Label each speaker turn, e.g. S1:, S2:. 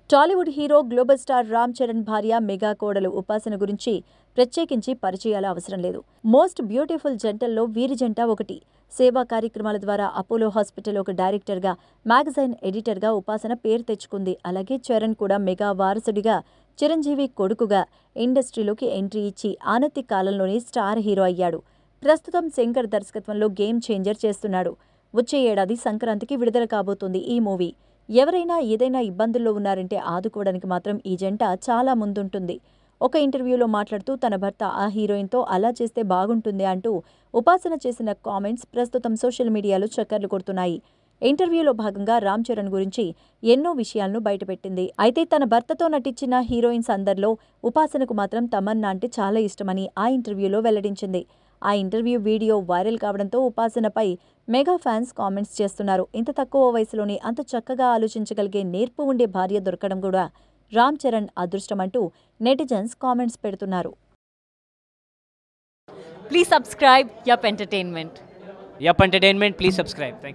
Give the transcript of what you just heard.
S1: Tollywood hero global star Ram Charan భార్య mega కోడలు ఉపాసన గురించి ప్రత్యేకించి పరిచయాల అవసరం లేదు మోస్ట్ బ్యూటిఫుల్ జంటల్లో వీరి జంట ఒకటి సేవా కార్యక్రమాల ద్వారా అపోలో హాస్పిటల్ ఒక డైరెక్టర్గా మ్యాగజైన్ ఎడిటర్గా ఉపాసన పేరు తెచ్చుకుంది అలాగే చరణ్ కూడా మెగా వారసుడిగా చిరంజీవి కొడుకుగా ఇండస్ట్రీలోకి ఎంట్రీ ఇచ్చి ఆనతి కాలంలోనే స్టార్ హీరో అయ్యాడు ప్రస్తుతం శంకర్ దర్శకత్వంలో గేమ్ చేంజర్ చేస్తున్నాడు వచ్చే ఏడాది సంక్రాంతికి విడుదల కాబోతోంది ఈ మూవీ ఎవరైనా ఏదైనా ఇబ్బందుల్లో ఉన్నారంటే ఆదుకోవడానికి మాత్రం ఈ జంట చాలా ముందుంటుంది ఒక ఇంటర్వ్యూలో మాట్లాడుతూ తన భర్త ఆ హీరోయిన్తో అలా చేస్తే బాగుంటుంది అంటూ ఉపాసన చేసిన కామెంట్స్ ప్రస్తుతం సోషల్ మీడియాలో చక్కర్లు కొడుతున్నాయి ఇంటర్వ్యూలో భాగంగా రామ్ చరణ్ గురించి ఎన్నో విషయాలను బయటపెట్టింది అయితే తన భర్తతో నటించిన హీరోయిన్స్ అందరిలో ఉపాసనకు మాత్రం తమన్నా అంటే చాలా ఇష్టమని ఆ ఇంటర్వ్యూలో వెల్లడించింది ఆ ఇంటర్వ్యూ వీడియో వైరల్ కావడంతో ఉపాసనపై మెగా ఫ్యాన్స్ కామెంట్స్ చేస్తున్నారు ఇంత తక్కువ వయసులోనే అంత చక్కగా ఆలోచించగలిగే నేర్పు ఉండే భార్య దొరకడం కూడా రామ్ చరణ్ అదృష్టమంటూ నెటిజన్స్ కామెంట్స్ పెడుతున్నారు
S2: Please subscribe Yup Entertainment.
S3: Yup Entertainment, please subscribe. Thank you.